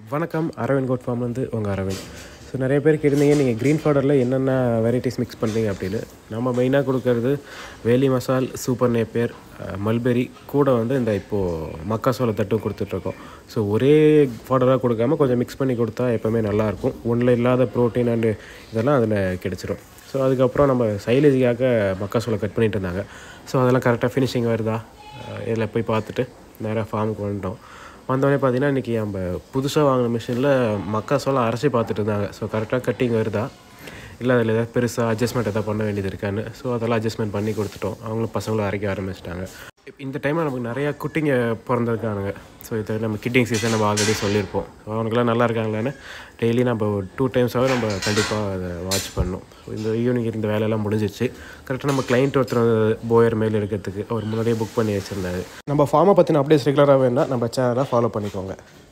வணக்கம் அரவிந்த் கோட் ஃபார்ம்லேருந்து உங்கள் அரவிந்த் ஸோ நிறைய பேர் கேட்டிருந்தீங்க நீங்கள் க்ரீன் பவுடரில் என்னென்ன வெரைட்டிஸ் மிக்ஸ் பண்ணுறீங்க அப்படின்னு நம்ம மெயினாக கொடுக்கறது வேலி மசால் சூப்பர் நேப்பியர் மல்பெரி கூட வந்து இந்த இப்போது மக்காசோள தட்டும் கொடுத்துட்ருக்கோம் ஸோ ஒரே பவுடராக கொடுக்காம கொஞ்சம் மிக்ஸ் பண்ணி கொடுத்தா எப்போவுமே நல்லாயிருக்கும் ஒன்றில் இல்லாத ப்ரோட்டீன் அண்டு இதெல்லாம் அதில் கிடச்சிரும் ஸோ அதுக்கப்புறம் நம்ம சைலேஜுக்காக மக்காசோளம் கட் பண்ணிட்டு இருந்தாங்க ஸோ அதெல்லாம் கரெக்டாக ஃபினிஷிங் வருதா இதில் போய் பார்த்துட்டு நேராக ஃபார்முக்கு வந்துட்டோம் வந்தோடனே பார்த்தீங்கன்னா இன்றைக்கி நம்ம புதுசாக வாங்கின மிஷினில் மக்காசோளம் அரைச்சி பார்த்துட்டு இருந்தாங்க ஸோ கரெக்டாக கட்டிங் வருதா இல்லை அதில் ஏதாவது பெருசாக அட்ஜஸ்ட்மெண்ட் எதாவது பண்ண வேண்டியது இருக்கான்னு ஸோ அதெல்லாம் அட்ஜஸ்ட்மெண்ட் பண்ணி கொடுத்துட்டோம் அவங்களும் பசங்களும் அரைக்க ஆரம்பிச்சிட்டாங்க இந்த டைமில் நமக்கு நிறையா குட்டிங்க பிறந்திருக்கானுங்க ஸோ இது நம்ம கிட்டிங் சீசன் நம்ம ஆல்ரெடி சொல்லியிருப்போம் ஸோ அவனுக்குலாம் நல்லா இருக்காங்களான்னு டெய்லி நம்ம டூ டைம்ஸாகவே நம்ம கண்டிப்பாக அதை வாட்ச் பண்ணணும் ஸோ இந்த ஈவினிங் இந்த வேலையெல்லாம் முடிஞ்சிச்சு கரெக்டாக நம்ம கிளைண்ட் ஒருத்தர் வந்து போயர் மேல் எடுக்கிறதுக்கு அவர் முன்னாடியே புக் பண்ணி வச்சுருந்தாரு நம்ம ஃபார்மை பற்றின அப்டேட்ஸ் ரெகுலராக வேணால் நம்ம சேனலை ஃபாலோ பண்ணிக்கோங்க